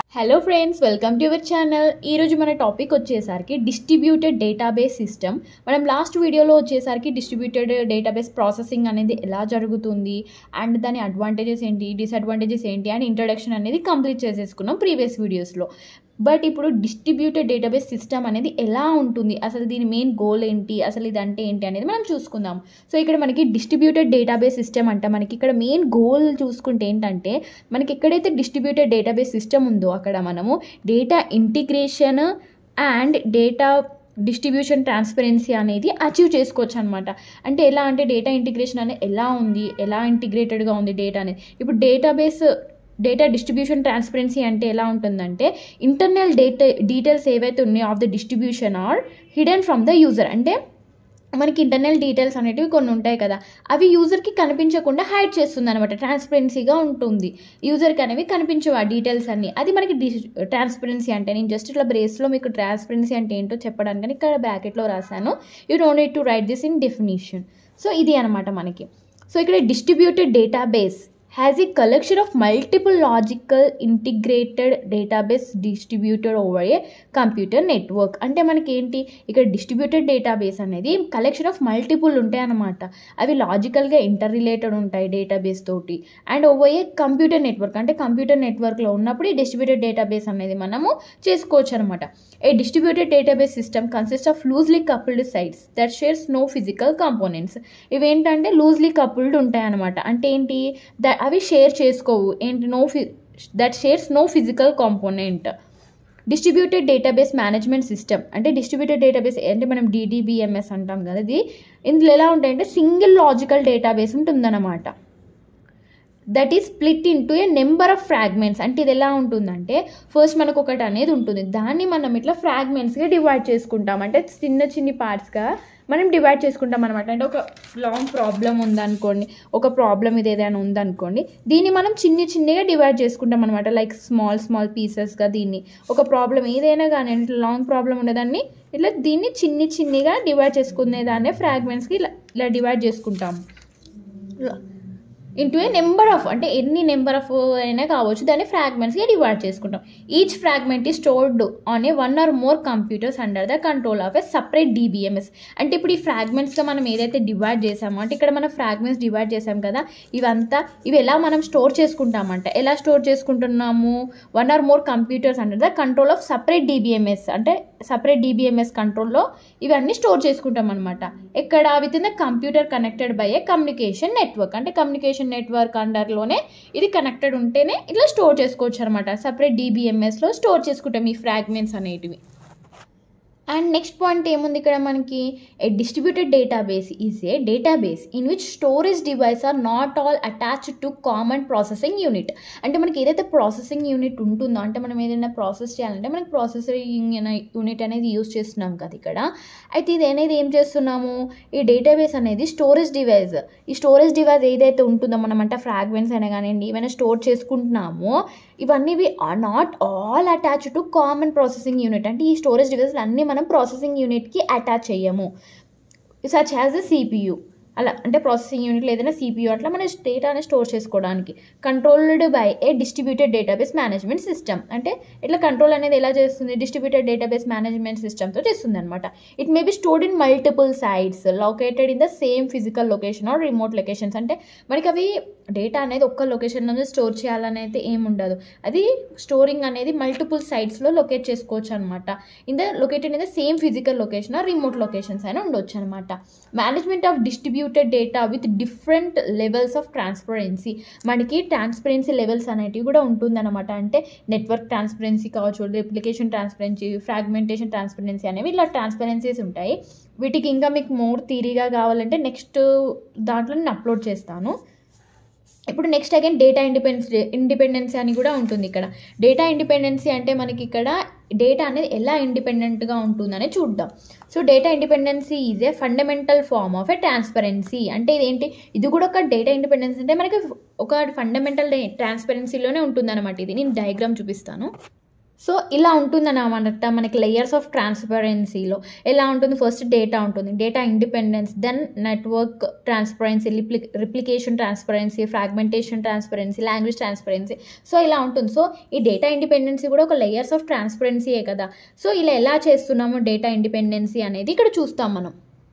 hello friends welcome to your channel ఈరోజు మన topic వచ్చేసరికి డిస్ట్రిబ్యూటెడ్ డేటాబేస్ సిస్టమ్ మనం లాస్ట్ వీడియోలో వచ్చేసరికి డిస్ట్రిబ్యూటెడ్ డేటాబేస్ ప్రాసెసింగ్ అనేది ఎలా జరుగుతుంది అండ్ దాని అడ్వాంటేజెస్ ఏంటి డిసడ్వాంటేజెస్ ఏంటి అని ఇంట్రడక్షన్ అనేది కంప్లీట్ చేసేసుకున్నాం ప్రీవియస్ వీడియోస్లో బట్ ఇప్పుడు డిస్ట్రిబ్యూటెడ్ డేటాబేస్ సిస్టమ్ అనేది ఎలా ఉంటుంది అసలు దీని మెయిన్ గోల్ ఏంటి అసలు ఇది అంటే ఏంటి అనేది మనం చూసుకుందాం సో ఇక్కడ మనకి డిస్ట్రిబ్యూటెడ్ డేటాబేస్ సిస్టమ్ అంట మనకి ఇక్కడ మెయిన్ గోల్ చూసుకుంటే ఏంటంటే మనకి ఎక్కడైతే డిస్ట్రిబ్యూటెడ్ డేటాబేస్ సిస్టమ్ ఉందో అక్కడ మనము data integration and data distribution transparency అనేది అచీవ్ చేసుకోవచ్చు అనమాట అంటే ఎలా అంటే డేటా ఇంటిగ్రేషన్ అనేది ఎలా ఉంది ఎలా ఇంటిగ్రేటెడ్గా ఉంది డేటా అనేది ఇప్పుడు డేటాబేస్ డేటా డిస్ట్రిబ్యూషన్ ట్రాన్స్పరెన్సీ అంటే ఎలా ఉంటుందంటే ఇంటర్నల్ డేటా డీటెయిల్స్ ఏవైతే ఉన్నాయో of the distribution are hidden from the user అంటే మనకి ఇంటర్నల్ డీటెయిల్స్ అనేటివి కొన్ని ఉంటాయి కదా అవి యూజర్కి కనిపించకుండా హైడ్ చేస్తుంది అనమాట ట్రాన్స్పరెన్సీగా ఉంటుంది యూజర్కి అనేవి కనిపించవు ఆ డీటెయిల్స్ అన్ని అది మనకి డి ట్రాన్స్పరెన్సీ అంటే నేను జస్ట్ ఇట్లా బ్రేస్లో మీకు ట్రాన్స్పరెన్సీ అంటే ఏంటో చెప్పడానికి ఇక్కడ బ్రాకెట్లో రాశాను you don't need to write this in definition so ఇది అనమాట మనకి సో ఇక్కడ distributed database has a collection of multiple logical integrated database distributed over a computer network అంటే మనకి ఏంటి ఇక్కడ డిస్ట్రిబ్యూటెడ్ డేటాబేస్ అనేది కలెక్షన్ ఆఫ్ మల్టిపుల్ ఉంటాయి అన్నమాట అవి లాజికల్గా ఇంటర్ రిలేటెడ్ ఉంటాయి డేటాబేస్ తోటి and over a computer network అంటే కంప్యూటర్ నెట్వర్క్లో ఉన్నప్పుడు ఈ డిస్ట్రిబ్యూటెడ్ డేటాబేస్ అనేది మనము చేసుకోవచ్చు అనమాట a distributed database system consist of loosely coupled sites that shares no physical components ఇవేంటంటే లూజ్లీ కపుల్డ్ ఉంటాయి అనమాట అంటే ఏంటి ద అవి షేర్ చేసుకోవు ఏంటి నో ఫి that shares no physical component distributed database management system అంటే డిస్ట్రిబ్యూటెడ్ డేటాబేస్ అంటే మనం డీడీబీఎంఎస్ అంటాం కదా ఇది ఇందులో ఎలా ఉంటాయంటే సింగిల్ లాజికల్ డేటాబేస్ ఉంటుందన్నమాట that is split into a number of fragments అంటే ఇది ఎలా ఉంటుందంటే ఫస్ట్ మనకు ఒకటి అనేది ఉంటుంది దాన్ని మనం ఇట్లా ఫ్రాగ్మెంట్స్గా డివైడ్ చేసుకుంటాం అంటే చిన్న చిన్ని పార్ట్స్గా మనం డివైడ్ చేసుకుంటాం అనమాట అంటే ఒక లాంగ్ ప్రాబ్లం ఉందనుకోండి ఒక ప్రాబ్లం ఇది ఏదైనా ఉందనుకోండి దీన్ని మనం చిన్ని చిన్నగా డివైడ్ చేసుకుంటాం అనమాట లైక్ స్మాల్ స్మాల్ పీసెస్గా దీన్ని ఒక ప్రాబ్లం ఏదైనా కానీ ఇట్లా లాంగ్ ప్రాబ్లం ఉండేదాన్ని ఇట్లా దీన్ని చిన్ని చిన్నిగా డివైడ్ చేసుకునేదాన్నే ఫ్రాగ్మెంట్స్కి ఇలా ఇలా డివైడ్ చేసుకుంటాము ఇంటూ ఏ నెంబర్ ఆఫ్ అంటే ఎన్ని నెంబర్ ఆఫ్ అయినా కావచ్చు దాన్ని ఫ్రాగ్మెంట్స్గా డివైడ్ చేసుకుంటాం ఈచ్ ఫ్రాగ్మెంట్ ఈ stored on a one or more computers under the control of a separate DBMS అంటే ఇప్పుడు ఈ ఫ్రాగ్మెంట్స్గా మనం ఏదైతే డివైడ్ చేసామో అంటే ఇక్కడ మనం ఫ్రాగ్మెంట్స్ డివైడ్ చేసాం కదా ఇవంతా ఇవి ఎలా మనం స్టోర్ చేసుకుంటామంట ఎలా స్టోర్ చేసుకుంటున్నాము one or more computers under the control of separate DBMS అంటే సపరేట్ డీబీఎంఎస్ కంట్రోల్లో ఇవన్నీ స్టోర్ చేసుకుంటాం అనమాట ఇక్కడ within the computer connected by a communication network అంటే కమ్యూనికేషన్ నెట్వర్క్ అండర్లోనే ఇది కనెక్టెడ్ ఉంటేనే ఇట్లా స్టోర్ చేసుకోవచ్చు అనమాట సపరేట్ డీబీఎంఎస్లో స్టోర్ చేసుకుంటాం ఈ ఫ్రాగ్మెంట్స్ అనేటివి అండ్ నెక్స్ట్ పాయింట్ ఏముంది ఇక్కడ మనకి a distributed database is a database in which storage device are not all attached to common processing unit అంటే మనకి ఏదైతే ప్రాసెసింగ్ యూనిట్ ఉంటుందో అంటే మనం ఏదైనా ప్రాసెస్ చేయాలంటే మనకి ప్రాసెసింగ్ యూనిట్ అనేది యూస్ చేస్తున్నాం కదా ఇక్కడ అయితే ఇది అనేది ఏం చేస్తున్నాము ఈ డేటాబేస్ అనేది స్టోరేజ్ డివైస్ ఈ స్టోరేజ్ డివైస్ ఏదైతే ఉంటుందో మనం అంటే ఫ్రాగ్మెంట్స్ అయినా కానివ్వండి ఏమైనా స్టోర్ చేసుకుంటున్నామో ఇవన్నీ are not all attach to common processing unit అంటే ఈ స్టోరేజ్ డివైస్లు అన్నీ మనం ప్రాసెసింగ్ యూనిట్కి అటాచ్ చేయము సచ్ యాజ్ ఎ సిపియు అలా అంటే ప్రాసెసింగ్ యూనిట్లో ఏదైనా సిపియూ అట్లా మన డేటాని స్టోర్ చేసుకోవడానికి controlled by a distributed database management system అంటే ఇట్లా కంట్రోల్ అనేది ఎలా చేస్తుంది డిస్ట్రిబ్యూటెడ్ డేటాబేస్ మేనేజ్మెంట్ సిస్టమ్తో చేస్తుంది అనమాట it may be stored in multiple sites located in the same physical location or remote locations అంటే మనకి అవి డేటా అనేది ఒక్క లొకేషన్ నుంచి స్టోర్ చేయాలని అయితే ఏమి ఉండదు అది స్టోరింగ్ అనేది మల్టిపుల్ సైట్స్లో లొకేట్ చేసుకోవచ్చు అనమాట in the located in the same physical location or remote locations అయినా ఉండొచ్చు అనమాట management of distributed data with different levels of transparency మనకి ట్రాన్స్పరెన్సీ లెవెల్స్ అనేటివి కూడా ఉంటుందన్నమాట అంటే నెట్వర్క్ ట్రాన్స్పరెన్సీ కావచ్చు రిప్లికేషన్ ట్రాన్స్పరెన్సీ ఫ్రాగ్మెంటేషన్ ట్రాన్స్పరెన్సీ అనేవి ఇలా ట్రాన్స్పరెన్సీస్ ఉంటాయి వీటికి ఇంకా మీకు మోర్ థీరీగా కావాలంటే నెక్స్ట్ దాంట్లో నేను అప్లోడ్ చేస్తాను ఇప్పుడు next again data independence independency అని కూడా ఉంటుంది ఇక్కడ డేటా ఇండిపెండెన్సీ అంటే మనకి ఇక్కడ డేటా అనేది ఎలా ఇండిపెండెంట్గా ఉంటుందని చూద్దాం so data independency is a fundamental form of a transparency అంటే ఇదేంటి ఇది కూడా ఒక డేటా ఇండిపెండెన్సీ అంటే మనకి ఒక ఫండమెంటల్ ట్రాన్స్పరెన్సీలోనే ఉంటుందన్నమాట ఇది నేను డయాగ్రామ్ చూపిస్తాను సో ఇలా ఉంటుందని అనమాట మనకి లేయర్స్ ఆఫ్ ట్రాన్స్పరెన్సీలో ఎలా ఉంటుంది ఫస్ట్ డేటా ఉంటుంది data independence then network transparency రిప్లి replication transparency fragmentation transparency language transparency so ఇలా ఉంటుంది సో ఈ డేటా ఇండిపెండెన్సీ కూడా ఒక లేయర్స్ ఆఫ్ ట్రాన్స్పరెన్సీయే కదా సో ఇలా ఎలా చేస్తున్నాము డేటా ఇండిపెండెన్సీ అనేది ఇక్కడ చూస్తాం మనం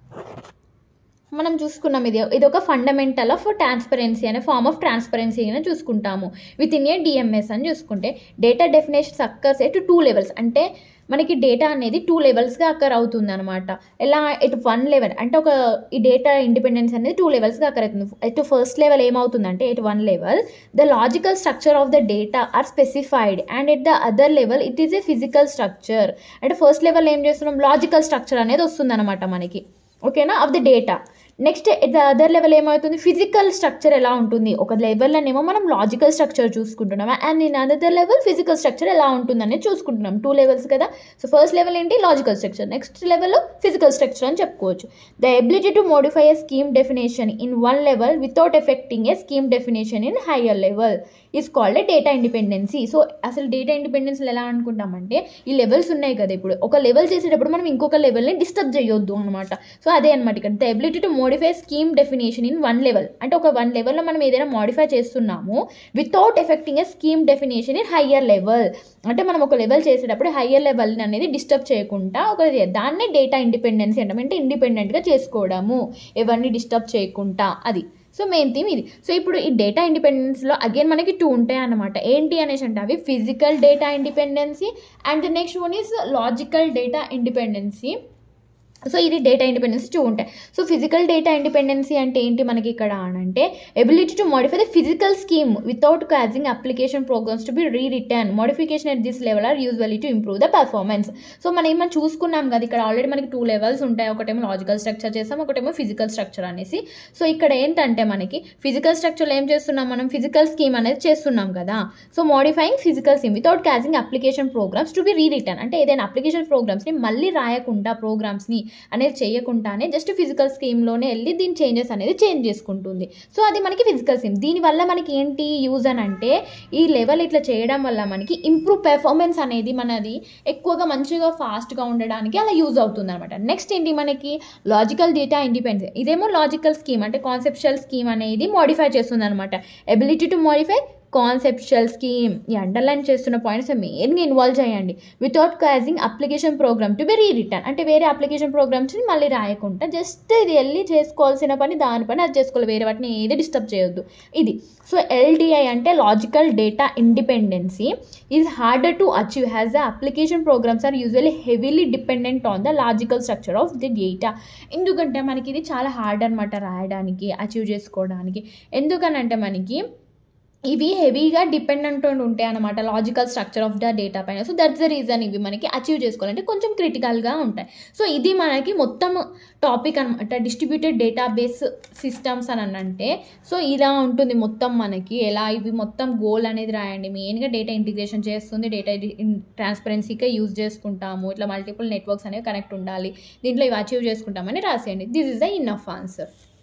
మనం చూసుకున్నాం ఇది ఇది ఒక ఫండమెంటల్ ఆఫ్ ట్రాన్స్పరెన్సీ అనే ఫార్మ్ ఆఫ్ ట్రాన్స్పరెన్సీ అని చూసుకుంటాము విత్ ఇన్ ఏ డిఎంఎస్ అని చూసుకుంటే data definitions occurs at two levels అంటే మనకి డేటా అనేది టూ లెవెల్స్గా అక్కర్ అవుతుంది అనమాట ఎలా ఎటు వన్ లెవెల్ అంటే ఒక ఈ డేటా ఇండిపెండెన్స్ అనేది టూ లెవెల్స్గా అక్కర్ అవుతుంది ఎటు ఫస్ట్ లెవెల్ ఏమవుతుందంటే at one level the logical structure of the data are specified and at the other level it is a physical structure అంటే ఫస్ట్ లెవెల్ ఏం చేస్తున్నాం లాజికల్ స్ట్రక్చర్ అనేది వస్తుంది అనమాట మనకి ఓకేనా of the data next the other level ఏమవుతుంది physical structure ఎలా ఉంటుంది ఒక లెవెల్లోనేమో మనం లాజికల్ స్ట్రక్చర్ చూసుకుంటున్నాం and in other level physical structure ఎలా ఉంటుందనేది చూసుకుంటున్నాం టూ లెవెల్స్ కదా సో ఫస్ట్ లెవెల్ ఏంటి logical structure next level physical structure అని చెప్పుకోవచ్చు the ability to modify a scheme definition in one level without effecting a scheme definition in higher level is called a data independency so అసలు data independence ఎలా అనుకుంటామంటే ఈ levels ఉన్నాయి కదా ఇప్పుడు ఒక లెవెల్ చేసేటప్పుడు మనం ఇంకొక లెవెల్ని డిస్టర్బ్ చేయొద్దు అనమాట సో అదే అనమాట ఇక్కడ the ability to modify scheme definition in one level అంటే ఒక వన్ లెవెల్లో మనం ఏదైనా మోడిఫై చేస్తున్నాము without effecting a scheme definition in higher level అంటే మనం ఒక లెవెల్ చేసేటప్పుడు హయ్యర్ లెవెల్ అనేది డిస్టర్బ్ చేయకుండా ఒక దాన్నే డేటా ఇండిపెండెన్సీ అంటాం అంటే ఇండిపెండెంట్గా చేసుకోవడము ఎవరిని డిస్టర్బ్ చేయకుండా అది సో మెయిన్ థీమ్ ఇది సో ఇప్పుడు ఈ డేటా ఇండిపెండెన్స్లో అగైన్ మనకి టూ ఉంటాయి అన్నమాట ఏంటి అనేసి అంటే అవి physical data independency and the next one is logical data independency so ఇది డేటా ఇండిపెండెన్సీ టూ ఉంటాయి సో ఫిజికల్ డేటా ఇండిపెండెన్సీ అంటే ఏంటి మనకి ఇక్కడ అంటే ability to modify the physical scheme without causing application programs to be rewritten modification at this level are usually to improve the performance so మనం ఏమైనా చూసుకున్నాం కదా ఇక్కడ ఆల్రెడీ మనకి టూ లెవెల్స్ ఉంటాయి ఒకటేమో లాజికల్ స్ట్రక్చర్ చేస్తాం ఒకటేమో ఫిజికల్ స్ట్రక్చర్ అనేసి సో ఇక్కడ ఏంటంటే మనకి ఫిజికల్ స్ట్రక్చర్లో ఏం చేస్తున్నాం మనం ఫిజికల్ స్కీమ్ అనేది చేస్తున్నాం కదా so modifying physical scheme without causing application programs to be rewritten అంటే ఏదైనా అప్లికేషన్ ప్రోగ్రామ్స్ని మళ్ళీ రాయకుండా ప్రోగ్రామ్స్ని అనేది చేయకుండానే జస్ట్ ఫిజికల్ స్కీమ్లోనే వెళ్ళి దీని చేంజెస్ అనేది చేంజ్ చేసుకుంటుంది సో అది మనకి ఫిజికల్ స్కీమ్ దీనివల్ల మనకి ఏంటి యూజ్ అని అంటే ఈ లెవెల్ ఇట్లా చేయడం వల్ల మనకి ఇంప్రూవ్ పెర్ఫార్మెన్స్ అనేది మనది ఎక్కువగా మంచిగా ఫాస్ట్గా ఉండడానికి అలా యూజ్ అవుతుంది అనమాట నెక్స్ట్ ఏంటి మనకి లాజికల్ డేటా ఇండిపెండెన్స్ ఇదేమో లాజికల్ స్కీమ్ అంటే కాన్సెప్షువల్ స్కీమ్ అనేది మోడిఫై చేస్తుంది అనమాట ability to modify conceptual scheme ఈ అండర్లైన్ చేస్తున్న పాయింట్స్ మెయిన్గా ఇన్వాల్వ్ చేయండి without causing application program to be rewritten అంటే వేరే అప్లికేషన్ ప్రోగ్రామ్స్ని మళ్ళీ రాయకుండా జస్ట్ ఇది వెళ్ళి చేసుకోవాల్సిన పని దాని పని అది చేసుకోవాలి వేరే వాటిని ఏది డిస్టర్బ్ చేయొద్దు ఇది సో ఎల్డిఐ అంటే logical data independency is harder to achieve has the application programs are usually heavily dependent on the logical structure of the data ఎందుకంటే మనకి ఇది చాలా హార్డ్ అనమాట రాయడానికి అచీవ్ చేసుకోవడానికి ఎందుకనంటే మనకి ఇవి హెవీగా డిపెండెంట్ ఉంటాయి అనమాట logical structure of the data పైన సో దట్స్ ద రీజన్ ఇవి మనకి అచీవ్ చేసుకోవాలంటే కొంచెం క్రిటికల్గా ఉంటాయి సో ఇది మనకి మొత్తం టాపిక్ అనమాట డిస్ట్రిబ్యూటెడ్ డేటాబేస్ సిస్టమ్స్ అని అంటే సో ఇలా ఉంటుంది మొత్తం మనకి ఎలా ఇవి మొత్తం గోల్ అనేది రాయండి మెయిన్గా డేటా ఇంటిగ్రేషన్ చేస్తుంది డేటా ట్రాన్స్పరెన్సీగా యూజ్ చేసుకుంటాము ఇట్లా మల్టిపుల్ నెట్వర్క్స్ అనేవి కనెక్ట్ ఉండాలి దీంట్లో ఇవి అచీవ్ చేసుకుంటామని రాసేయండి this is the end of answer